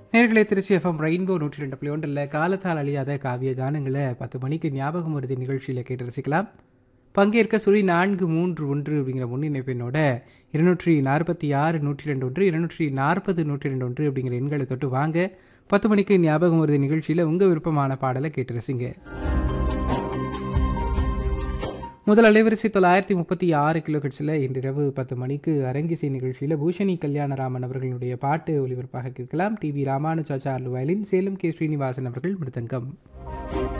நேர்களை Trichy FM rainbow நூற்றி ரெண்டு புள்ளி ஒன்றில் காலத்தால் அழியாத காவிய கானங்களை பத்து மணிக்கு ஞாபகம் வருது நிகழ்ச்சியில் கேட்டு ரசிக்கலாம் பங்கேற்க சுழி நான்கு மூன்று ஒன்று அப்படிங்கிற முன்னிணைப்பினோட இருநூற்றி நாற்பத்தி ஆறு நூற்றி ரெண்டு ஒன்று இருநூற்றி நாற்பது நூற்றி ரெண்டு ஒன்று அப்படிங்கிற எண்களை தொட்டு வாங்க பத்து மணிக்கு ஞாபகம் வருது நிகழ்ச்சியில் உங்கள் விருப்பமான பாடலை கேட்டு ரசிங்க முதல் அலைவரிசை தொள்ளாயிரத்தி முப்பத்தி ஆறு கிலோ ஹெட்ஸில் இன்றிரவு பத்து மணிக்கு அரங்கிசை நிகழ்ச்சியில் பூஷணி கல்யாணராமன் அவர்களுடைய பாட்டு ஒலிபரப்பாக கேட்கலாம் T V Ramanujacharlu violin Salem K Srinivasan அவர்கள் மிருதங்கம்